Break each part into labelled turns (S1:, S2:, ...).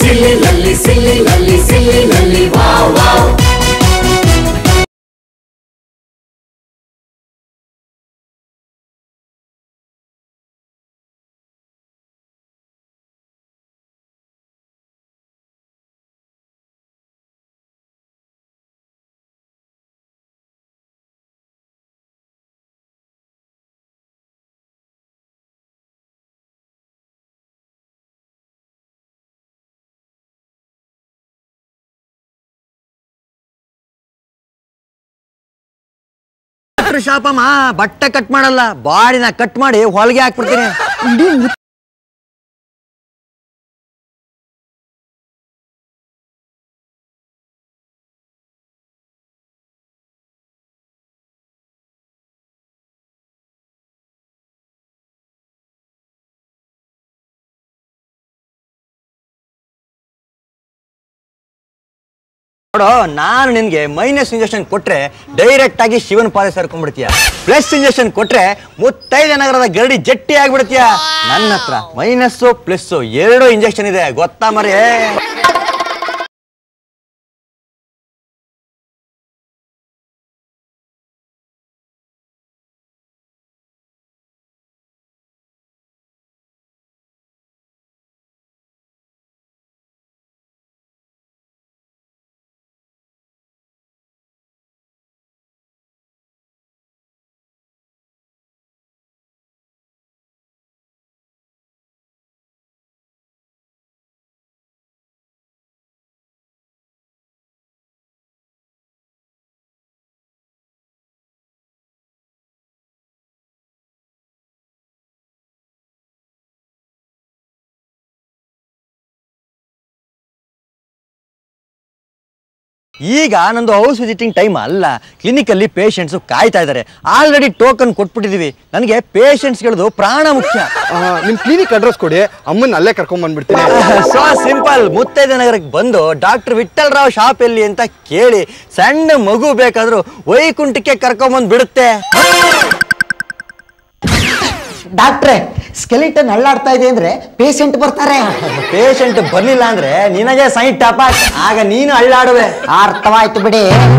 S1: silly lolly, silly lolly, silly lolly, wow wow.
S2: Doctor ಶಾಪಮ್ಮ ಬಟ್ಟೆ cut ಮಾಡಲ್ಲ ಬಾಡಿನ ಕಟ್ ಮಾಡಿ ಹೊಲಿಗೆ ಹಾಕ್ಬಿಡ್ತೀನಿ ನೋಡು ನಾನು ನಿನ್ಗೆ ಮೈನಸ್ ಇಂಜೆಕ್ಷನ್ ಕೊಟ್ರೆ ಡೈರೆಕ್ಟ್ ಆಗಿ ಶಿವನ್ ಪಾದ ಸೇರ್ಕೊಂಡ್ಬಿಡ್ತೀಯ ಪ್ಲಸ್ ಇಂಜೆಕ್ಷನ್ ಕೊಟ್ರೆ ಮುತ್ತೈದ ನಗರದ ಗರಡಿ ಜಟ್ಟಿ ಆಗ್ಬಿಡ್ತೀಯ ನನ್ನ ಹತ್ರ ಮೈನಸ್ಸು ಪ್ಲಸ್ಸು ಎರಡು ಇಂಜೆಕ್ಷನ್ ಇದೆ ಗೊತ್ತಾ ಮರಿ ಈಗ ನಂದು ಹೌಸ್ ವಿಸಿಟಿಂಗ್ ಟೈಮ್ ಅಲ್ಲ ಕ್ಲಿನಿಕಲ್ಲಿ ಪೇಷಂಟ್ಸು ಕಾಯ್ತಾ ಇದ್ದಾರೆ ಆಲ್ರೆಡಿ ಟೋಕನ್ ಕೊಟ್ಬಿಟ್ಟಿದೀವಿ ನನಗೆ ಪೇಷಂಟ್ಸ್ಗಳದು ಪ್ರಾಣ ಮುಖ್ಯ
S3: ಆ, ನಿಮ್ ಕ್ಲಿನಿಕ್ ಅಡ್ರೆಸ್ ಕೊಡಿ ಅಮ್ಮನ್ ಅಲ್ಲೇ ಕರ್ಕೊಂಡ್ ಬಂದ್ಬಿಡ್ತೀನಿ
S2: ಸೊ ಸಿಂಪಲ್ ಮುತ್ತೈದ ನಗರಕ್ಕೆ ಬಂದು ಡಾಕ್ಟರ್ ವಿಠಲ್ ರಾವ್ ಶಾಪ್ ಎಲ್ಲಿ ಅಂತ ಕೇಳಿ ಸಣ್ಣ ಮಗು ಬೇಕಾದ್ರೂ ವೈಕುಂಠಕ್ಕೆ ಕರ್ಕೊಂಬಂದ್ ಬಿಡುತ್ತೆ
S4: ಡಾಕ್ಟ್ರೆ ಸ್ಕೆಲಿಟನ್ ಅಳ್ಳಾಡ್ತಾ ಇದೆ ಅಂದ್ರೆ ಪೇಷಂಟ್ ಬರ್ತಾರೆ
S2: ಪೇಷಂಟ್ ಬರ್ಲಿಲ್ಲ ಅಂದ್ರೆ ನಿನಗೆ ಸೈಟ್ ಟಾಪ್ ಆಗ ನೀನು ಅಳ್ಳಾಡುವೆ
S4: ಅರ್ಥವಾಯ್ತು ಬಿಡಿ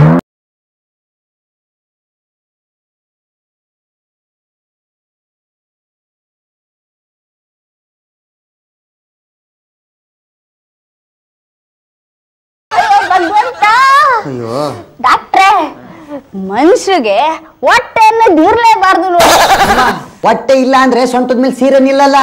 S5: ಭಗವಂತ ಡಾಕ್ಟ್ರೆ ಮನುಷ್ಯಗೆ ಹೊಟ್ಟೆ ಅನ್ನೋದು ಇರ್ಲೇಬಾರ್ದು ನೋಡಿ
S4: ಹೊಟ್ಟೆ ಇಲ್ಲ ಅಂದ್ರೆ ಸೊಂಟದ ಮೇಲೆ ಸೀರೆ ನಿಲ್ಲಲ್ಲ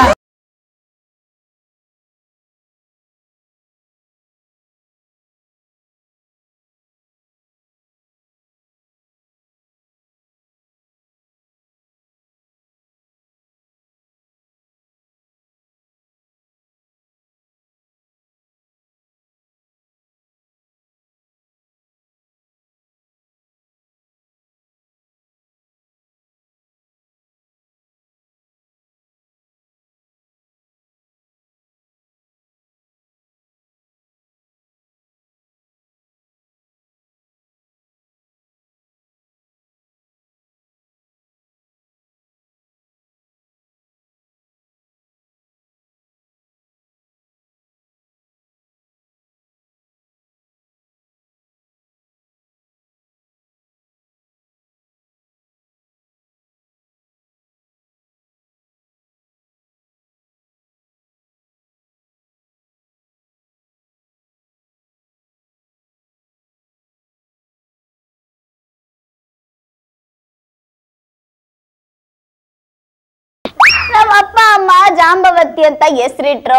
S5: ನಮ್ಮ ಅಪ್ಪ ಅಮ್ಮ ಜಾಂಬವತಿ ಅಂತ ಹೆಸರಿಟ್ರು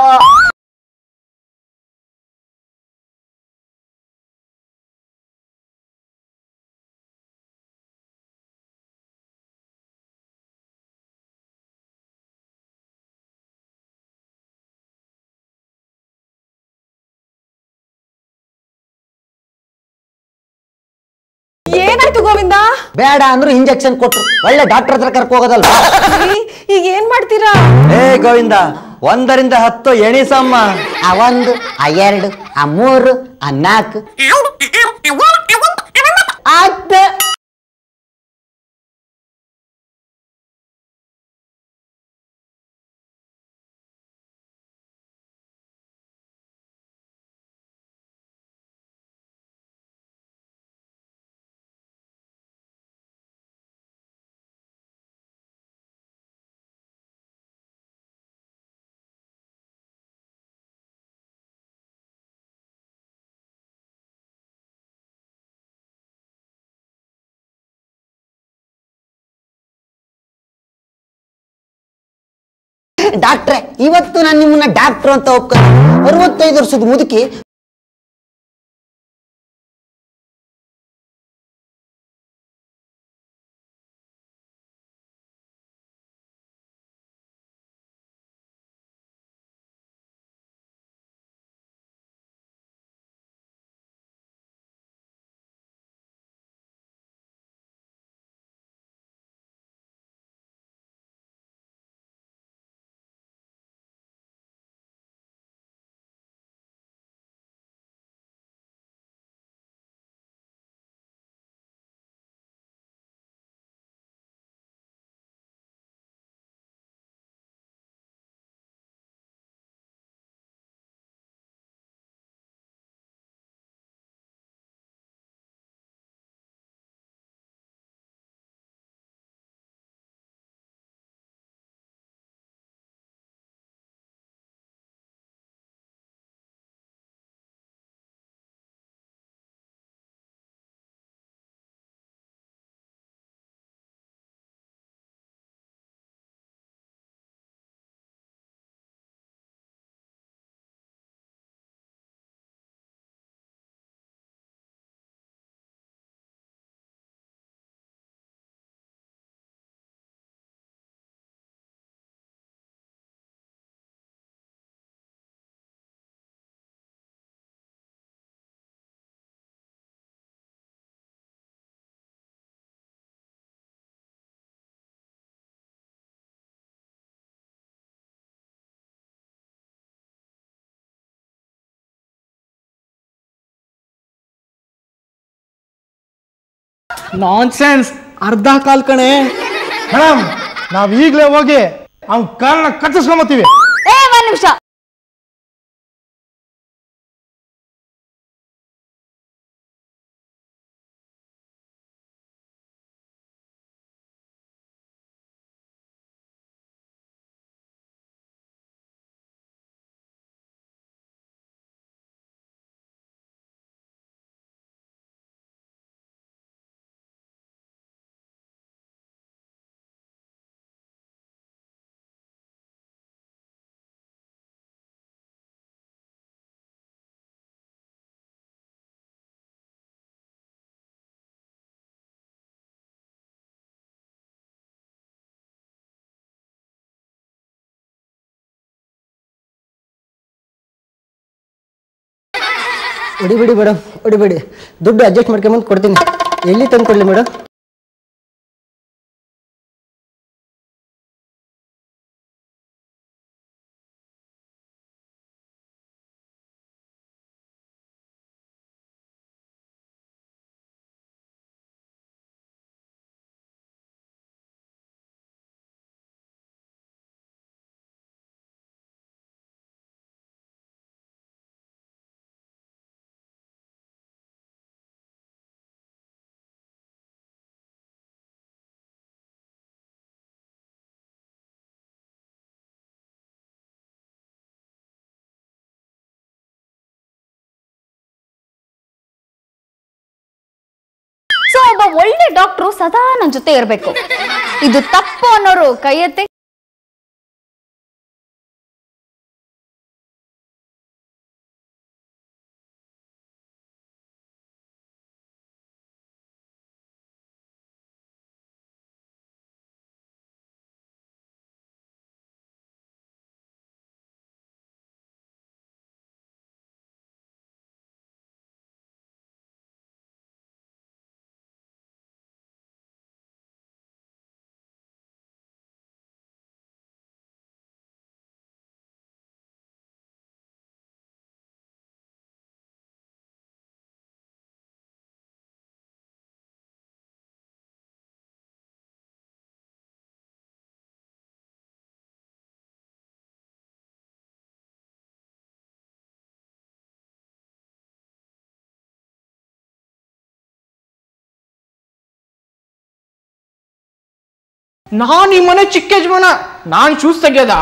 S6: ಏನಾಯ್ತು ಗೋವಿಂದ
S4: ಬೇಡ ಅಂದ್ರು ಇಂಜೆಕ್ಷನ್ ಕೊಟ್ರು ಒಳ್ಳೆ ಡಾಕ್ಟರ್ ಹತ್ರ ಕರ್ಕೊ ಹೋಗೋದಲ್ವಾ
S6: ರೀ, ಈಗ ಏನ್ ಮಾಡ್ತೀರಾ
S2: ಏ ಗೋವಿಂದ ಒಂದರಿಂದ ಹತ್ತು ಎಣಿಸಮ್ಮ
S4: ಆ ಒಂದು ಆ ಎರಡು ಆ ಮೂರು ಆ ನಾಲ್ಕು ಹತ್ತು ಡಾಕ್ಟ್ರೆ ಇವತ್ತು ನಾನು ನಿಮ್ಮನ್ನ ಡಾಕ್ಟ್ರು ಅಂತ ಒಪ್ಕೊ ಅರವತ್ತೈದು ವರ್ಷದ ಮುದುಕಿ
S7: ನಾನ್ ಸೆನ್ಸ್ ಅರ್ಧ ಕಾಲ್ ಕಣೆ
S8: ಮೇಡಮ್ ನಾವ್ ಈಗ್ಲೇ ಹೋಗಿ ಅವ್ನ ಕಾರಣ ಕಟ್ಟಿಸ್ಕೊಂಬತ್ತೀವಿ
S5: ಏ ಒಂದ್ ನಿಮಿಷ
S4: ಹೊಡಿಬೇಡಿ ಮೇಡಮ್ ಹೊಡಿಬೇಡಿ ದುಡ್ಡು ಅಡ್ಜಸ್ಟ್ ಮಾಡ್ಕೊಂಬಂದು ಕೊಡ್ತೀನಿ ಎಲ್ಲಿ ತಂದು ಕೊಡಲಿ ಮೇಡಮ್
S5: ಸೊ ಒಬ್ಬ ಒಳ್ಳೆ ಡಾಕ್ಟ್ರು ಸದಾ ನನ್ನ ಜೊತೆ ಇರಬೇಕು ಇದು ತಪ್ಪು ಅನ್ನೋರು ಕೈ ಎತ್ತಿ
S7: ನಾನ್ ಈ ಮನೆ ಚಿಕ್ಕ ಯಜಮಾನ ನಾನ್ ಶೂಸ್ ತೆಗ್ಯದ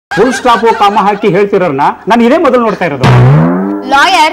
S9: ಫುಲ್ ಸ್ಟಾಪ್ ಕಾಮ ಹಾಕಿ ಹೇಳ್ತಿರೋರ್ನ ನಾನು ಇದೇ ಮೊದಲು ನೋಡ್ತಾ ಇರೋದು
S5: ಲಾಯರ್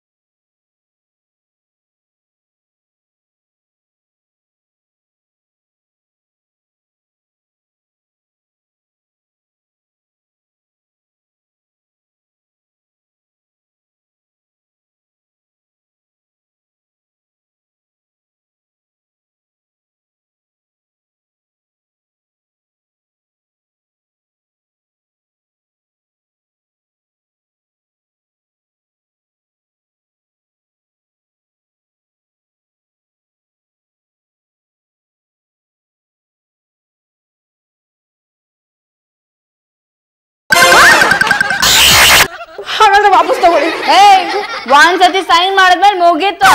S6: ಹಾಗಾದ್ರೆ ವಾಪಸ್ ತಗೊಳ್ಳಿ
S5: ಏಯ್ ಒಂದ್ಸತಿ ಸೈನ್ ಮಾಡಿದ್ಮೇಲೆ ಮುಗೀತು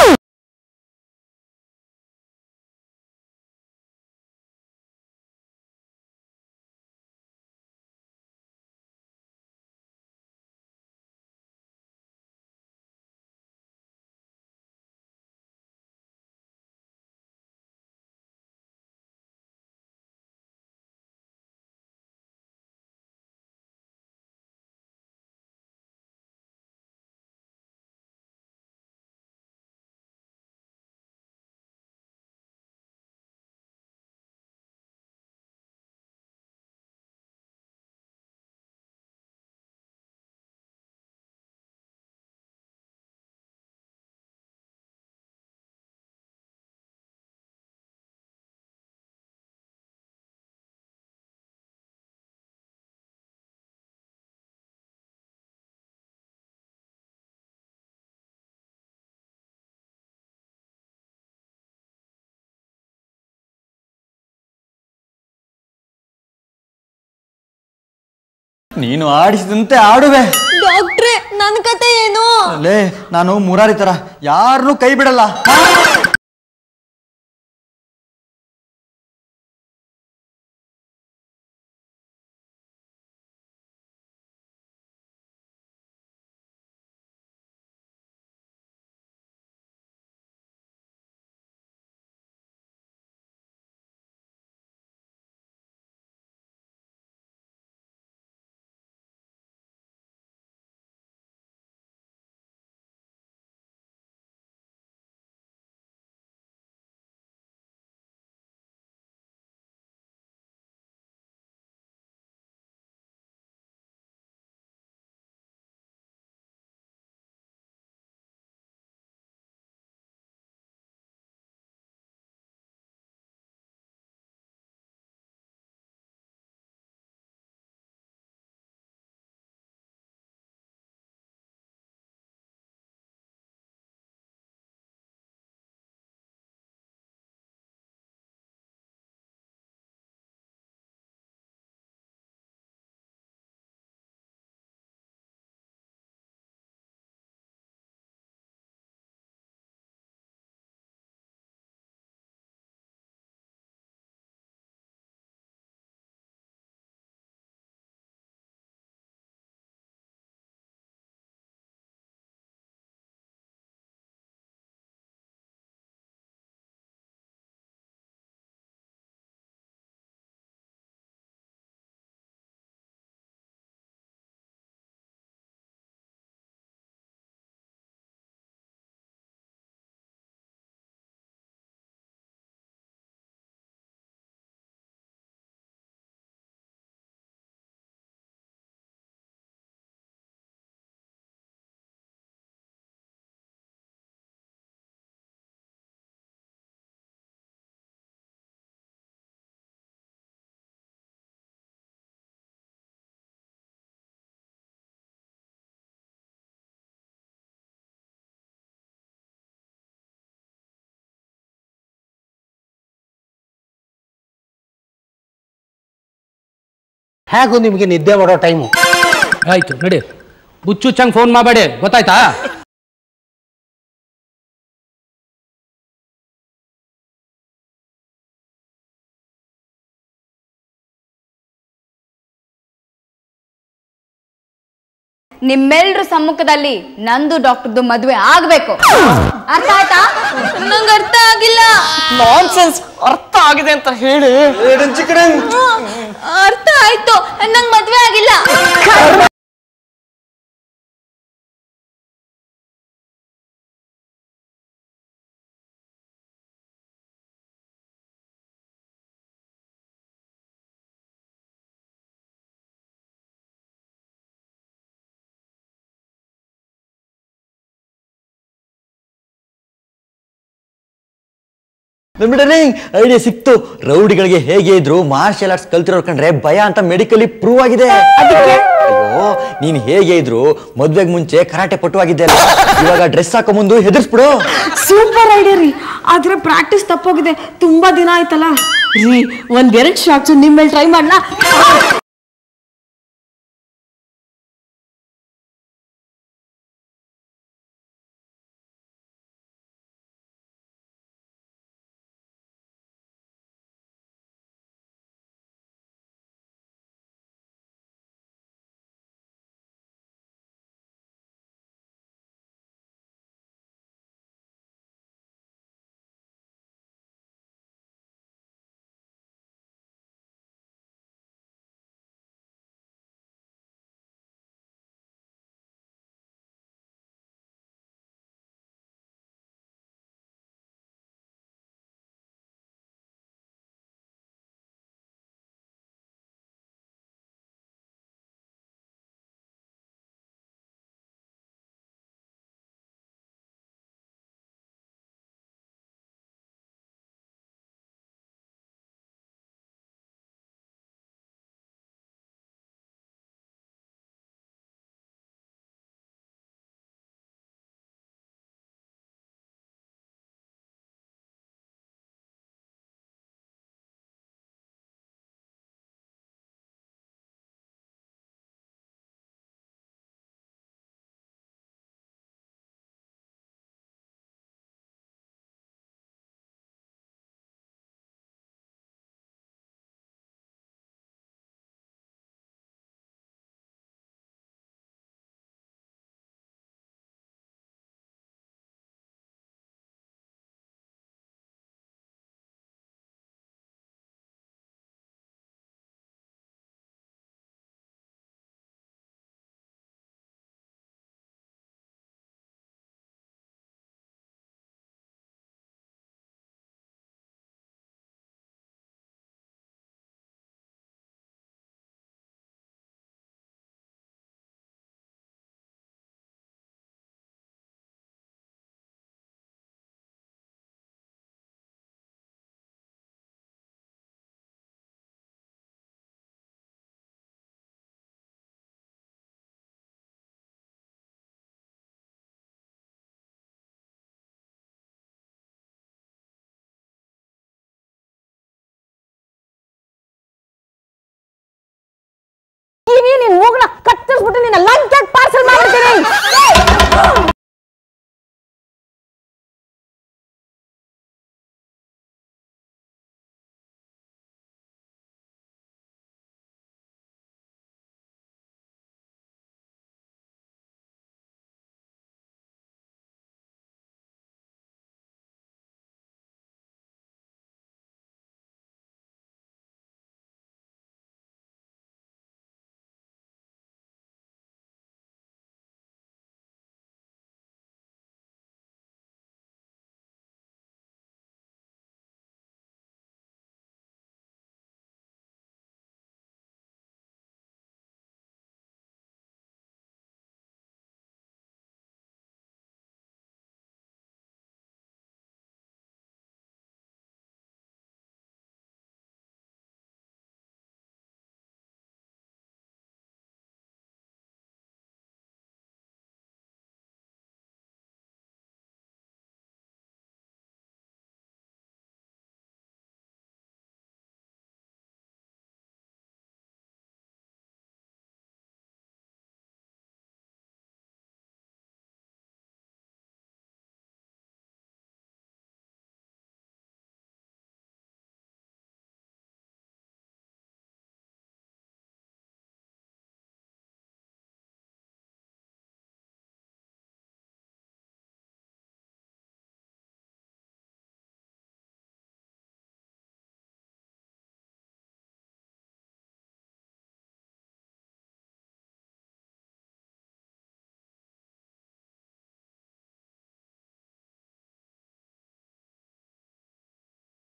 S2: ನೀನು ಆಡಿಸಿದಂತೆ ಆಡುವೆ
S6: ಡಾಕ್ಟ್ರೆ ನನ್ನ ಕತೆ ಏನು
S2: ಲೇ ನಾನು ಮುರಾರಿ ತರ ಯಾರನ್ನೂ ಕೈ ಬಿಡಲ್ಲ
S10: ಹೇಗೂ ನಿಮಗೆ ನಿದ್ದೆ ಮಾಡೋ ಟೈಮು
S11: ಆಯ್ತು ನಡಿ ಹುಚ್ಚುಚ್ಚಂಗ್ ಫೋನ್ ಮಾಡಬೇಡಿ ಗೊತ್ತಾಯ್ತಾ
S5: ನಿಮ್ಮೆಲ್ರ ಸಮ್ಮುಖದಲ್ಲಿ ನಂದು ಡಾಕ್ಟರ್ದು ಮದುವೆ ಆಗ್ಬೇಕು ಅರ್ಥ ಆಯ್ತಾ
S6: ನಂಗೆ ಅರ್ಥ ಆಗಿಲ್ಲ ನಾನ್ ಅರ್ಥ ಆಗಿದೆ ಅಂತ ಹೇಳಿ
S7: ಚಿಕ್ಕಡೆ
S6: ಅರ್ಥ ಆಯ್ತು ನಂಗ್ ಮದ್ವೆ ಆಗಿಲ್ಲ
S2: ಡಾರ್ಲಿಂಗ್ ಐಡಿಯಾ ಸಿಕ್ತು ರೌಡಿಗಳಿಗೆ ಹೇಗೆ ಇದ್ರು ಮಾರ್ಷಲ್ ಆರ್ಟ್ಸ್ ಕಲ್ತಿರೋರ್ ಕಂಡ್ರೆ ಭಯ ಅಂತ ಮೆಡಿಕಲಿ ಪ್ರೂವ್ ಆಗಿದೆ ಅಯ್ಯೋ ನೀನ್ ಹೇಗೆ ಇದ್ರು ಮದ್ವೆಗ್ ಮುಂಚೆ ಕರಾಟೆ ಪಟುವಾಗಿದ್ದೆ ಅಲ್ಲ ಇವಾಗ ಡ್ರೆಸ್ ಹಾಕೋ ಮುಂದು ಹೆದರ್ಸ್ಬಿಡು
S6: ಸೂಪರ್ ಐಡಿಯಾ ರೀ ಆದ್ರೆ ಪ್ರಾಕ್ಟೀಸ್ ತಪ್ಪೋಗಿದೆ ತುಂಬಾ ದಿನ ಆಯ್ತಲ್ಲ ರೀ ಒಂದೆರಡು ಶಾಟ್ಸ್ ನಿಮ್ಮ ಮೇಲೆ ಟ್ರೈ ಮಾಡ್ಲಾ